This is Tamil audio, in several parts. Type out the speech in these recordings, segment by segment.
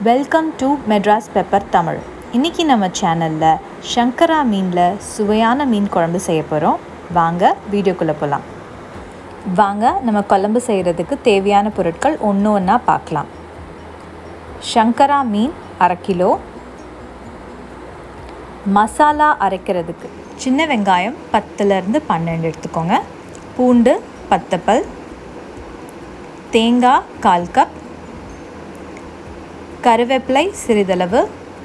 welcome to Madras pepper Tamil இன்றைக்கி நம்ம சேனலில் சங்கரா மீனில் சுவையான மீன் குழம்பு செய்ய போகிறோம் வாங்க வீடியோக்குள்ளே போகலாம் வாங்க நம்ம குழம்பு செய்கிறதுக்கு தேவையான பொருட்கள் ஒன்று ஒன்றா பார்க்கலாம் சங்கரா மீன் அரை கிலோ மசாலா அரைக்கிறதுக்கு சின்ன வெங்காயம் பத்துலேருந்து பன்னெண்டு எடுத்துக்கோங்க பூண்டு பத்து பல் தேங்காய் கால் கப் கருவேப்பிலை சிறிதளவு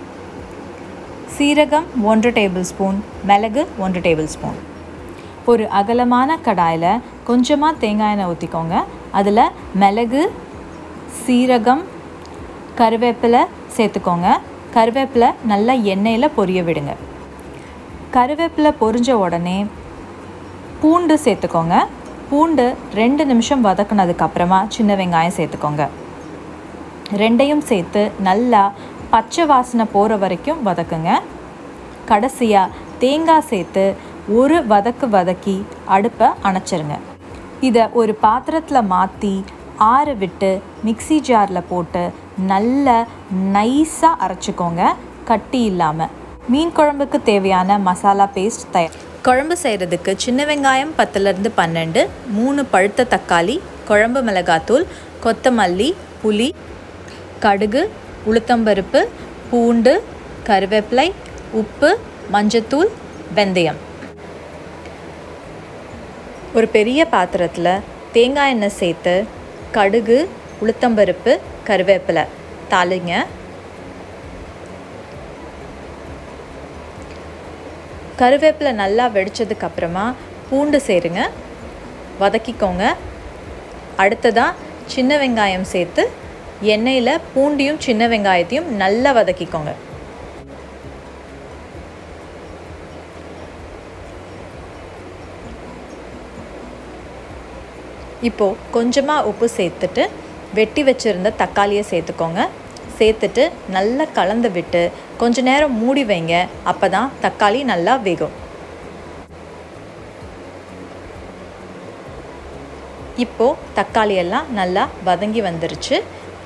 சீரகம் ஒன்று டேபிள் ஸ்பூன் மிளகு ஒன்று டேபிள் ஸ்பூன் ஒரு அகலமான கடாயில் கொஞ்சமாக தேங்காய் எண்ணெய் ஊற்றிக்கோங்க அதில் மிளகு சீரகம் கருவேப்பிலை சேர்த்துக்கோங்க கருவேப்பிலை நல்லா எண்ணெயில் பொரிய விடுங்க கருவேப்பிலை பொரிஞ்ச உடனே பூண்டு சேர்த்துக்கோங்க பூண்டு ரெண்டு நிமிஷம் வதக்குனதுக்கப்புறமா சின்ன வெங்காயம் சேர்த்துக்கோங்க ரெண்டையும் சேர்த்து நல்லா பச்சை வாசனை போகிற வரைக்கும் வதக்குங்க கடைசியாக தேங்காய் சேர்த்து ஒரு வதக்கு வதக்கி அடுப்பை அணைச்சிருங்க இதை ஒரு பாத்திரத்தில் மாற்றி ஆற விட்டு மிக்சி ஜாரில் போட்டு நல்ல நைஸாக அரைச்சிக்கோங்க கட்டி இல்லாமல் மீன் குழம்புக்கு தேவையான மசாலா பேஸ்ட் தயார் குழம்பு செய்கிறதுக்கு சின்ன வெங்காயம் பத்துலேருந்து பன்னெண்டு மூணு பழுத்த தக்காளி குழம்பு மிளகாத்தூள் கொத்தமல்லி புளி கடுகு உளுத்தம்பருப்பு பூண்டு கருவேப்பிலை உப்பு மஞ்சத்தூள் வெந்தயம் ஒரு பெரிய பாத்திரத்தில் தேங்காய் எண்ணெய் சேர்த்து கடுகு உளுத்தம்பருப்பு கருவேப்பிலை தாளிங்க கருவேப்பிலை நல்லா வெடித்ததுக்கு அப்புறமா பூண்டு சேருங்க வதக்கிக்கோங்க அடுத்ததாக சின்ன வெங்காயம் சேர்த்து எண்ணெயில் பூண்டியும் சின்ன வெங்காயத்தையும் நல்லா வதக்கிக்கோங்க இப்போது கொஞ்சமாக உப்பு சேர்த்துட்டு வெட்டி வச்சுருந்த தக்காளியை சேர்த்துக்கோங்க சேர்த்துட்டு நல்லா கலந்து விட்டு கொஞ்ச நேரம் மூடி வைங்க அப்போ தான் தக்காளி நல்லா வேகும் இப்போது தக்காளி எல்லாம் நல்லா வதங்கி வந்துருச்சு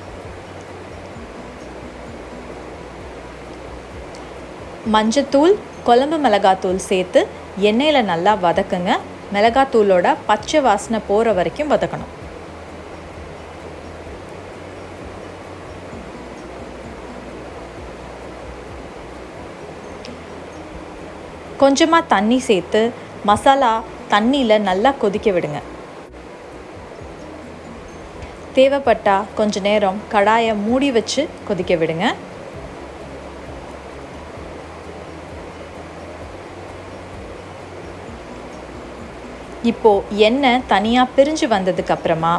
மஞ்சத்தூள் குழம்பு மிளகாத்தூள் சேர்த்து எண்ணெயில் நல்லா வதக்குங்க மிளகாத்தூளோட பச்சை வாசனை போகிற வரைக்கும் வதக்கணும் கொஞ்சமாக தண்ணி சேர்த்து மசாலா தண்ணியில் நல்லா கொதிக்க விடுங்க தேவைப்பட்டால் கொஞ்ச நேரம் கடாயை மூடி வச்சு கொதிக்க விடுங்க இப்போது எண்ணெய் தனியாக பிரிஞ்சு வந்ததுக்கப்புறமா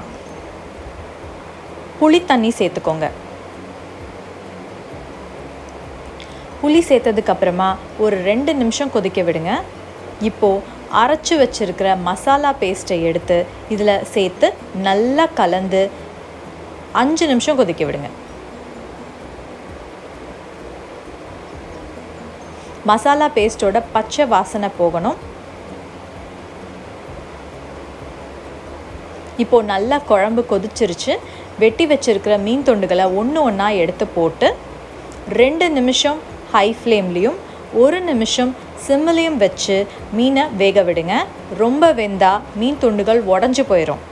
புளி தண்ணி சேர்த்துக்கோங்க புளி சேர்த்ததுக்கப்புறமா ஒரு ரெண்டு நிமிஷம் கொதிக்க விடுங்க இப்போது அரைச்சி வச்சுருக்கிற மசாலா பேஸ்ட்டை எடுத்து இதில் சேர்த்து நல்லா கலந்து அஞ்சு நிமிஷம் கொதிக்க விடுங்க மசாலா பேஸ்ட்டோட பச்சை வாசனை போகணும் இப்போது நல்லா குழம்பு கொதிச்சிருச்சு வெட்டி வச்சுருக்கிற மீன் துண்டுகளை ஒன்று ஒன்றா எடுத்து போட்டு ரெண்டு நிமிஷம் ஹை ஃப்ளேம்லேயும் ஒரு நிமிஷம் சிம்மிலையும் வச்சு மீனை வேக விடுங்க ரொம்ப வெந்தா மீன் துண்டுகள் உடஞ்சி போயிடும்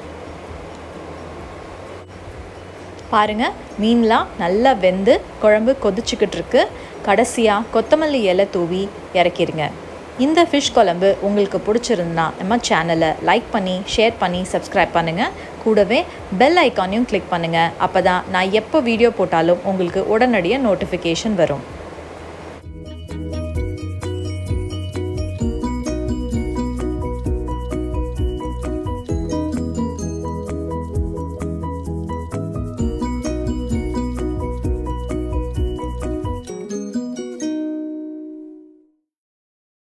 பாருங்கள் மீன்லாம் நல்லா வெந்து குழம்பு கொதிச்சுக்கிட்டு இருக்கு கடைசியாக கொத்தமல்லி இலை தூவி இறக்கிடுங்க இந்த ஃபிஷ் குழம்பு உங்களுக்கு பிடிச்சிருந்தா நம்ம சேனலை லைக் பண்ணி ஷேர் பண்ணி சப்ஸ்கிரைப் பண்ணுங்கள் கூடவே பெல் ஐக்கானையும் கிளிக் பண்ணுங்கள் அப்போ தான் நான் எப்போ வீடியோ போட்டாலும் உங்களுக்கு உடனடியாக நோட்டிஃபிகேஷன் வரும்